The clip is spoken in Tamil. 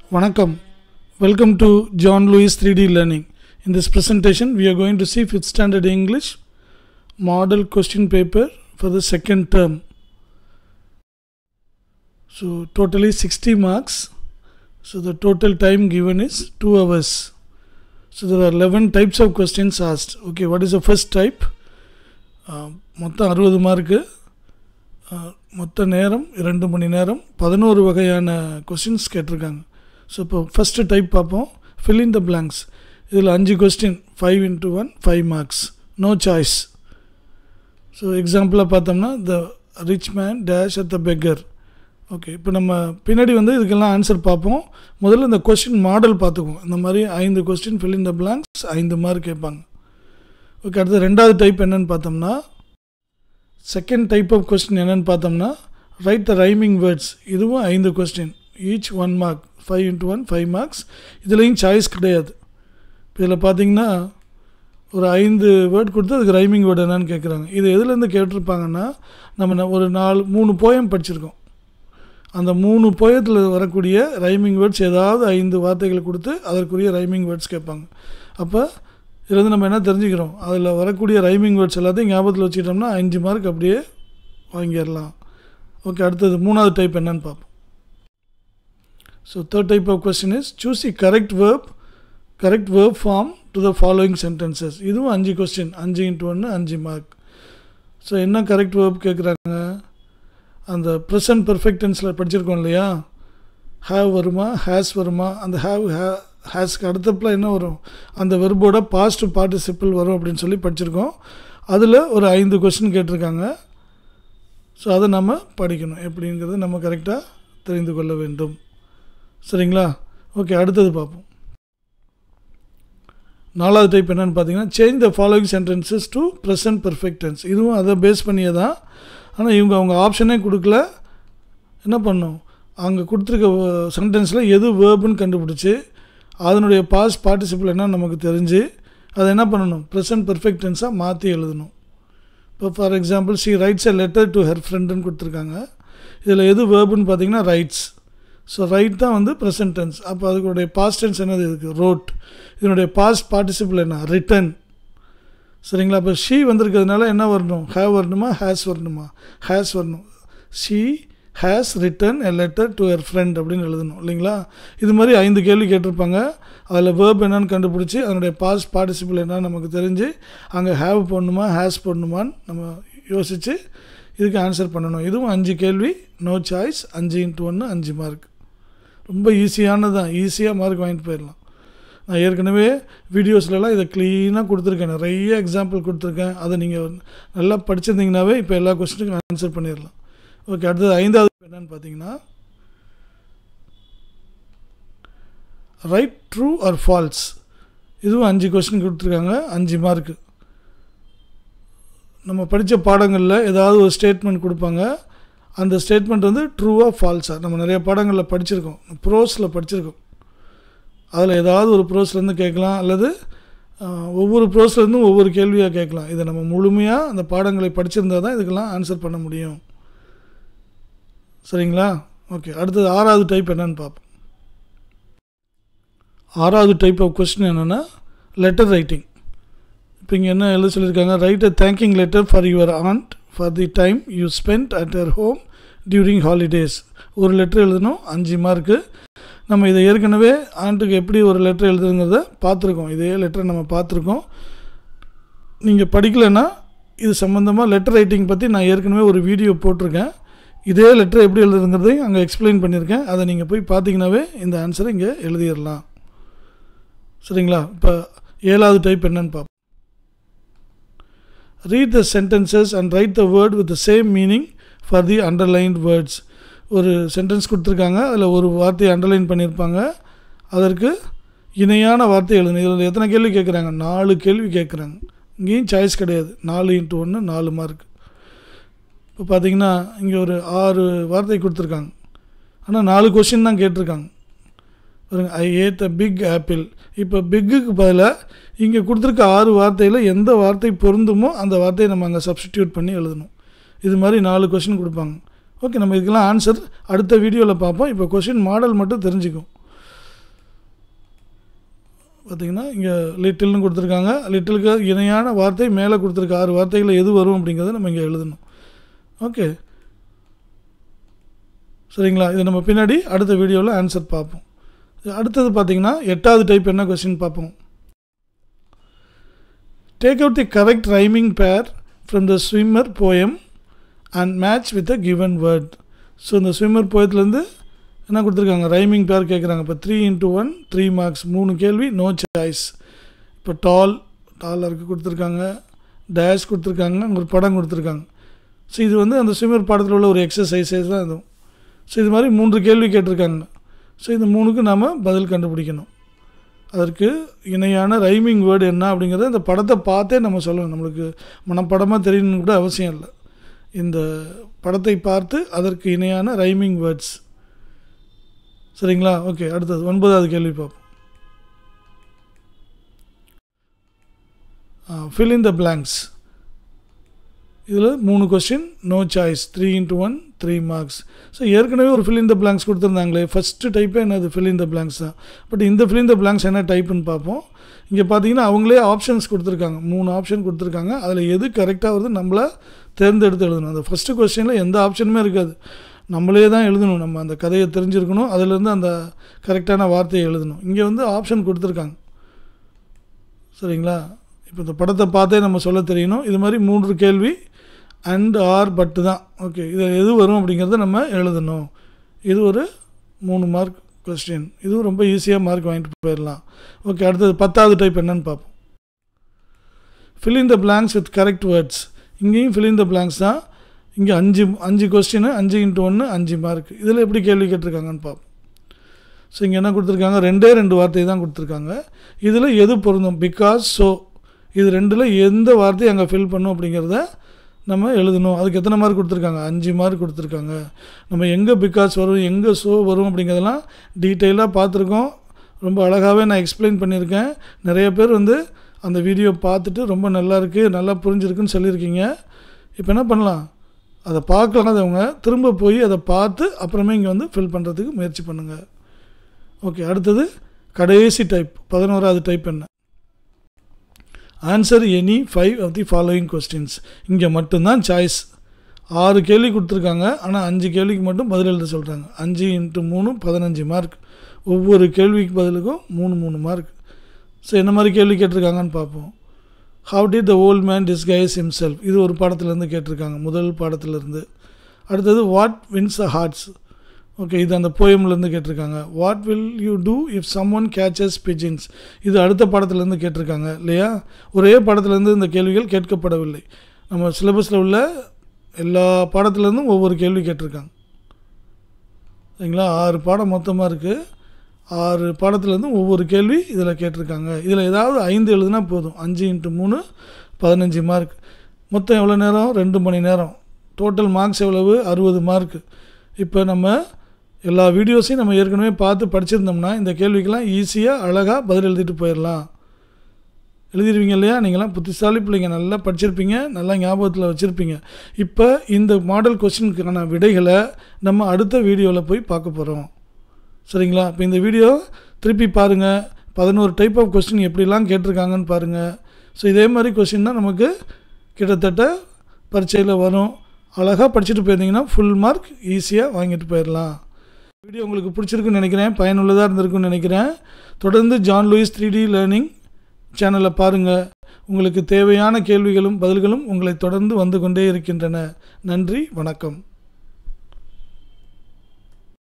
Vanakkam. Welcome to John Lewis 3D Learning. In this presentation, we are going to see 5th standard English model question paper for the second term. So, totally 60 marks. So, the total time given is 2 hours. So, there are 11 types of questions asked. Okay, what is the first type? Uh, மொத்தம் அறுபது மார்க்கு மொத்த நேரம் இரண்டு மணி நேரம் பதினோரு வகையான கொஸ்டின்ஸ் கேட்டிருக்காங்க ஸோ இப்போ ஃபஸ்ட்டு டைப் பார்ப்போம் fill in the blanks இதில் அஞ்சு question five into one five marks no choice so எக்ஸாம்பிளாக பார்த்தோம்னா the rich man dash at the beggar okay இப்போ நம்ம பின்னாடி வந்து இதுக்கெல்லாம் ஆன்சர் பார்ப்போம் முதல்ல இந்த கொஸ்டின் மாடல் பார்த்துக்குவோம் இந்த மாதிரி ஐந்து question fill in the blanks ஐந்து மார்க் கேட்பாங்க ஓகே அடுத்து ரெண்டாவது டைப் என்னன்னு பார்த்தோம்னா செகண்ட் டைப் ஆஃப் கொஸ்டின் என்னென்னு பார்த்தோம்னா ரைட் த ரைமிங் வேர்ட்ஸ் இதுவும் ஐந்து question each one mark five into one five marks இதுலேயும் சாய்ஸ் கிடையாது இப்போ இதில் பார்த்தீங்கன்னா ஒரு ஐந்து வேர்ட் கொடுத்து அதுக்கு ரைமிங் வேர்டு என்னன்னு கேட்குறாங்க இது எதுலேருந்து கேட்டிருப்பாங்கன்னா நம்ம ந- ஒரு நாலு மூணு போயம் படிச்சிருக்கோம் அந்த மூணு போயத்தில் வரக்கூடிய ரைமிங் வேர்ட்ஸ் ஏதாவது ஐந்து வார்த்தைகளை கொடுத்து அதற்குரிய ரைமிங் வேர்ட்ஸ் கேட்பாங்க அப்போ இதுலேருந்து நம்ம என்ன தெரிஞ்சுக்கிறோம் அதில் வரக்கூடிய ரைமிங் வேர்ட்ஸ் எல்லாத்தையும் ஞாபகத்தில் வச்சுக்கிட்டோம்னா அஞ்சு மார்க் அப்படியே வாங்கிடலாம் ஓகே அடுத்தது மூணாவது டைப் என்னன்னு பார்ப்போம் so third type of question is choose the correct verb correct verb form to the following sentences இதுவும் அஞ்சு கொஸ்டின் அஞ்சு இன்ட்டு ஒன்று அஞ்சு மார்க் ஸோ என்ன கரெக்ட் வேர்ப் கேட்குறாங்க அந்த ப்ரெசன்ட் பெர்ஃபெக்ட் டென்ஸில் படிச்சிருக்கோம் இல்லையா ஹேவ் வருமா ஹேஸ் வருமா அந்த ஹேவ் ஹே ஹேஸ்க்கு அடுத்தப்பில் என்ன வரும் அந்த வெர்போட பாஸ்ட் பார்ட்டிசிபிள் வரும் அப்படின்னு சொல்லி படிச்சிருக்கோம் அதில் ஒரு ஐந்து கொஸ்டின் கேட்டிருக்காங்க ஸோ அதை நம்ம படிக்கணும் எப்படிங்கிறது நம்ம கரெக்டாக தெரிந்து கொள்ள வேண்டும் சரிங்களா ஓகே அடுத்தது பார்ப்போம் நாலாவது டைப் என்னன்னு பார்த்தீங்கன்னா change the following sentences to present perfect tense இதுவும் அதை பேஸ் பண்ணியே தான் ஆனால் இவங்க அவங்க ஆப்ஷனே கொடுக்கல என்ன பண்ணும் அங்கே கொடுத்துருக்க சென்டென்ஸில் எது வேர்புன்னு கண்டுபிடிச்சி அதனுடைய பாஸ்ட் பார்ட்டிசிபிள் என்ன நமக்கு தெரிஞ்சு அதை என்ன பண்ணணும் ப்ரெசன்ட் பெர்ஃபெக்ட் டென்ஸாக மாற்றி எழுதணும் இப்போ for example she writes a letter to her ஃப்ரெண்டுன்னு கொடுத்துருக்காங்க இதில் எது வேர்புன்னு பார்த்தீங்கன்னா ரைட்ஸ் ஸோ ரைட் தான் வந்து ப்ரெசன்ட் டென்ஸ் அப்போ அதுக்குடைய பாஸ்ட் டென்ஸ் என்னது இருக்குது ரோட் இதனுடைய பாஸ்ட் பார்ட்டிசிபிள் என்ன ரிட்டன் சரிங்களா அப்போ ஷீ வந்திருக்கிறதுனால என்ன வரணும் ஹேவ் வரணுமா ஹேஸ் வரணுமா ஹேஸ் வரணும் she has written a letter to her friend அப்படின்னு எழுதணும் இல்லைங்களா இது மாதிரி ஐந்து கேள்வி கேட்டிருப்பாங்க அதில் வேர்ப் என்னன்னு கண்டுபிடிச்சி அதனுடைய பாஸ்ட் பார்ட்டிசிபிள் என்னன்னு நமக்கு தெரிஞ்சு அங்கே ஹேவ் போடணுமா ஹேஸ் போடணுமான்னு நம்ம யோசித்து இதுக்கு ஆன்சர் பண்ணணும் இதுவும் அஞ்சு கேள்வி நோ சாய்ஸ் அஞ்சு இன்ட்டு ஒன்று அஞ்சு மார்க் ரொம்ப ஈஸியானது தான் ஈஸியாக மார்க் வாங்கிட்டு போயிடலாம் நான் ஏற்கனவே வீடியோஸ்லலாம் இதை க்ளீனாக கொடுத்துருக்கேன் நிறைய எக்ஸாம்பிள் கொடுத்துருக்கேன் அதை நீங்கள் நல்லா படிச்சிருந்தீங்கன்னாவே இப்போ எல்லா கொஸ்டினுக்கும் ஆன்சர் பண்ணிடலாம் ஓகே அடுத்தது ஐந்தாவது என்னன்னு பார்த்தீங்கன்னா ரைட் ட்ரூ ஆர் ஃபால்ஸ் இதுவும் அஞ்சு கொஸ்டின் கொடுத்துருக்காங்க அஞ்சு மார்க்கு நம்ம படித்த பாடங்களில் ஏதாவது ஒரு ஸ்டேட்மெண்ட் கொடுப்பாங்க அந்த ஸ்டேட்மெண்ட் வந்து ட்ரூவாக ஃபால்ஸாக நம்ம நிறைய பாடங்களில் படிச்சிருக்கோம் ப்ரோஸில் படிச்சிருக்கோம் அதில் ஏதாவது ஒரு ப்ரோஸ்லேருந்து கேட்கலாம் அல்லது ஆஹ், ஒவ்வொரு ப்ரோஸ்லேருந்தும் ஒவ்வொரு கேள்வியாக கேட்கலாம் இதை நம்ம முழுமையாக அந்த பாடங்களை படிச்சிருந்தா தான் இதுக்கெல்லாம் ஆன்சர் பண்ண முடியும் சரிங்களா ஓகே அடுத்தது ஆறாவது டைப் என்னன்னு பார்ப்போம் ஆறாவது டைப் ஆஃப் கொஸ்டின் என்னென்னா லெட்டர் ரைட்டிங் இப்போ இங்கே என்ன எழுத சொல்லியிருக்காங்க write a thanking letter for your aunt for the time you spent at your home during holidays ஒரு லெட்டர் எழுதணும் அஞ்சு மார்க்கு நம்ம இதை ஏற்கனவே ஆண்டுக்கு எப்படி ஒரு லெட்டர் எழுதுங்கிறத பார்த்துருக்கோம் இதே லெட்டரை நம்ம பார்த்துருக்கோம் நீங்கள் படிக்கலைன்னா இது சம்மந்தமாக லெட்டர் ரைட்டிங் பற்றி நான் ஏற்கனவே ஒரு வீடியோ போட்டிருக்கேன் இதே லெட்டர் எப்படி எழுதுங்கிறதையும் அங்கே எக்ஸ்பிளைன் பண்ணியிருக்கேன் அதை நீங்கள் போய் பார்த்தீங்கன்னாவே இந்த ஆன்சரை இங்கே எழுதிடலாம் சரிங்களா இப்போ ஏழாவது டைப் என்னன்னு பார்ப்போம் read the sentences and write the word with the same meaning for the underlined words ஒரு சென்டென்ஸ் கொடுத்துருக்காங்க அதில் ஒரு வார்த்தையை அண்டர்லைன் பண்ணியிருப்பாங்க அதற்கு இணையான வார்த்தை எழுதணும் இதில் எத்தனை கேள்வி கேட்குறாங்க நாலு கேள்வி கேட்குறாங்க இங்கேயும் சாய்ஸ் கிடையாது நாலு இன்ட்டு ஒன்று நாலு மார்க் இப்போ பார்த்தீங்கன்னா இங்கே ஒரு ஆறு வார்த்தை கொடுத்துருக்காங்க ஆனால் நாலு கொஷின் தான் கேட்டிருக்காங்க பாருங்க I ate a big apple இப்போ பிக்குக்கு பதிலாக இங்கே கொடுத்துருக்க ஆறு வார்த்தையில் எந்த வார்த்தை பொருந்துமோ அந்த வார்த்தையை நம்ம அங்கே சப்ஸ்டிடியூட் பண்ணி எழுதணும் இது மாதிரி நாலு கொஷின் கொடுப்பாங்க ஓகே நம்ம இதுக்கெல்லாம் ஆன்சர் அடுத்த வீடியோவில் பார்ப்போம் இப்போ கொஷின் மாடல் மட்டும் தெரிஞ்சுக்கும் பார்த்தீங்கன்னா இங்கே லிட்டில்னு கொடுத்துருக்காங்க லிட்டிலுக்கு இணையான வார்த்தை மேலே கொடுத்துருக்க ஆறு வார்த்தைகளில் எது வரும் அப்படிங்கிறத நம்ம இங்கே எழுதணும் ஓகே சரிங்களா இது நம்ம பின்னாடி அடுத்த வீடியோவில் ஆன்சர் பார்ப்போம் அடுத்தது பார்த்தீங்கன்னா எட்டாவது டைப் என்ன கொஸ்டின் பார்ப்போம் take out the correct rhyming pair from the swimmer poem and match with a given word so இந்த ஸ்விம்மர் போயத்துலேருந்து என்ன கொடுத்துருக்காங்க ரைமிங் பேர் கேட்குறாங்க இப்போ three into one three marks மூணு கேள்வி நோ சாய்ஸ் இப்போ டால் டால் இருக்கு கொடுத்துருக்காங்க டேஷ் கொடுத்துருக்காங்க ஒரு படம் கொடுத்துருக்காங்க ஸோ இது வந்து அந்த ஸ்விம்மர் பாடத்தில் உள்ள ஒரு எக்ஸசைஸஸ் தான் இதுவும் ஸோ இது மாதிரி மூன்று கேள்வி கேட்டிருக்காங்க ஸோ இந்த மூணுக்கு நாம் பதில் கண்டுபிடிக்கணும் அதற்கு இணையான ரைமிங் வேர்டு என்ன அப்படிங்கிறத இந்த படத்தை பார்த்தே நம்ம சொல்லணும் நம்மளுக்கு மனப்படமாக தெரியணும்னு கூட அவசியம் இல்லை இந்த படத்தை பார்த்து அதற்கு இணையான ரைமிங் வேர்ட்ஸ் சரிங்களா ஓகே அடுத்தது ஒன்பதாவது கேள்வி பார்ப்போம் ஃபில் இன் த பிளாங்க்ஸ் இதில் மூணு question no choice three into one three marks so ஏற்கனவே ஒரு ஃபில் இன் த பிளாங்க்ஸ் கொடுத்துருந்தாங்களே ஃபஸ்ட்டு டைப்பே என்னது ஃபில் இன் த பிளாங்க்ஸ் தான் பட் இந்த ஃபில் இன் த பிளாங்க்ஸ் என்ன டைப்புன்னு பார்ப்போம் இங்கே பார்த்தீங்கன்னா அவங்களே ஆப்ஷன்ஸ் கொடுத்துருக்காங்க மூணு ஆப்ஷன் கொடுத்துருக்காங்க அதில் எது கரெக்டாக வருது நம்மளை தேர்ந்தெடுத்து எழுதணும் அந்த ஃபஸ்ட்டு கொஸ்டினில் எந்த ஆப்ஷனுமே இருக்காது நம்மளே தான் எழுதணும் நம்ம அந்த கதையை தெரிஞ்சிருக்கணும் அதிலேருந்து அந்த கரெக்டான வார்த்தையை எழுதணும் இங்கே வந்து ஆப்ஷன் கொடுத்துருக்காங்க சரிங்களா இப்போ இந்த படத்தை பார்த்தே நம்ம சொல்ல தெரியணும் இது மாதிரி மூன்று கேள்வி அண்ட் ஆர் பட்டு தான் ஓகே இது எது வரும் அப்படிங்கிறத நம்ம எழுதணும் இது ஒரு மூணு மார்க் கொஸ்டின் இதுவும் ரொம்ப ஈஸியாக மார்க் வாங்கிட்டு போயிடலாம் ஓகே அடுத்தது பத்தாவது டைப் என்னன்னு பார்ப்போம் fill in the blanks with correct words இங்கேயும் ஃபில் இன் த பிளாங்க்ஸ் தான் இங்கே அஞ்சு அஞ்சு கொஸ்டின் அஞ்சு இன்ட்டு ஒன்று அஞ்சு மார்க் இதில் எப்படி கேள்வி கேட்டிருக்காங்கன்னு பார்ப்போம் ஸோ இங்கே என்ன கொடுத்துருக்காங்க ரெண்டே ரெண்டு வார்த்தை தான் கொடுத்துருக்காங்க இதில் எது பொருந்தும் பிகாஸ் ஸோ இது ரெண்டில் எந்த வார்த்தையை அங்கே ஃபில் பண்ணும் அப்படிங்கிறத நம்ம எழுதணும் அதுக்கு எத்தனை மார்க் கொடுத்துருக்காங்க அஞ்சு மார்க் கொடுத்துருக்காங்க நம்ம எங்கே பிகாஸ் வரும் எங்கே ஷோ வரும் அப்படிங்கிறதெல்லாம் டீட்டெயிலாக பார்த்துருக்கோம் ரொம்ப அழகாகவே நான் எக்ஸ்பிளைன் பண்ணியிருக்கேன் நிறைய பேர் வந்து அந்த வீடியோ பார்த்துட்டு ரொம்ப நல்லா இருக்குது நல்லா புரிஞ்சிருக்குன்னு சொல்லியிருக்கீங்க இப்போ என்ன பண்ணலாம் அதை பார்க்கலாதவங்க திரும்ப போய் அதை பார்த்து அப்புறமே இங்கே வந்து ஃபில் பண்ணுறதுக்கு முயற்சி பண்ணுங்கள் ஓகே அடுத்தது கடைசி டைப் பதினோராவது டைப் என்ன answer any five of the following questions இங்கே மட்டும்தான் சாய்ஸ் ஆறு கேள்வி கொடுத்துருக்காங்க ஆனால் அஞ்சு கேள்விக்கு மட்டும் பதில் எழுத சொல்கிறாங்க அஞ்சு இன்ட்டு மூணு பதினஞ்சு மார்க் ஒவ்வொரு கேள்விக்கு பதிலுக்கும் மூணு மூணு மார்க் ஸோ என்ன மாதிரி கேள்வி கேட்டிருக்காங்கன்னு பார்ப்போம் how did the old man disguise himself இது ஒரு பாடத்துலேருந்து கேட்டிருக்காங்க முதல் பாடத்துலேருந்து அடுத்தது what wins the hearts okay இது அந்த போயம்லேருந்து கேட்டிருக்காங்க what will you do if someone catches pigeons இது அடுத்த பாடத்துலேருந்து கேட்டிருக்காங்க இல்லையா ஒரே பாடத்துலேருந்து இந்த கேள்விகள் கேட்கப்படவில்லை நம்ம சிலபஸில் உள்ள எல்லா பாடத்துலேருந்தும் ஒவ்வொரு கேள்வி கேட்டிருக்காங்க சரிங்களா ஆறு பாடம் மொத்தமாக இருக்குது ஆறு பாடத்துலேருந்தும் ஒவ்வொரு கேள்வி இதில் கேட்டிருக்காங்க இதில் ஏதாவது ஐந்து எழுதுனா போதும் அஞ்சு இன்ட்டு மூணு பதினஞ்சு மார்க் மொத்தம் எவ்வளோ நேரம் ரெண்டு மணி நேரம் டோட்டல் மார்க்ஸ் எவ்வளவு அறுபது மார்க் இப்போ நம்ம எல்லா வீடியோஸையும் நம்ம ஏற்கனவே பார்த்து படிச்சிருந்தோம்னா இந்த கேள்விக்கெல்லாம் ஈஸியாக அழகாக பதில் எழுதிட்டு போயிடலாம் எழுதிடுவீங்க இல்லையா நீங்களாம் புத்திசாலி பிள்ளைங்க நல்லா படிச்சிருப்பீங்க நல்லா ஞாபகத்தில் வச்சுருப்பீங்க இப்போ இந்த மாடல் கொஸ்டினுக்கான விடைகளை நம்ம அடுத்த வீடியோவில் போய் பார்க்க போகிறோம் சரிங்களா இப்போ இந்த வீடியோ திருப்பி பாருங்கள் பதினோரு டைப் ஆஃப் கொஸ்டின் எப்படிலாம் கேட்டிருக்காங்கன்னு பாருங்கள் ஸோ இதே மாதிரி கொஸ்டின் தான் நமக்கு கிட்டத்தட்ட பரீட்சையில் வரும் அழகாக படிச்சுட்டு போயிருந்தீங்கன்னா ஃபுல் மார்க் ஈஸியாக வாங்கிட்டு போயிடலாம் வீடியோ உங்களுக்கு பிடிச்சிருக்குன்னு நினைக்கிறேன் பயனுள்ளதாக இருந்திருக்குன்னு நினைக்கிறேன் தொடர்ந்து John Lewis three D learning சேனலை பாருங்கள் உங்களுக்கு தேவையான கேள்விகளும் பதில்களும் உங்களை தொடர்ந்து வந்து கொண்டே இருக்கின்றன நன்றி வணக்கம்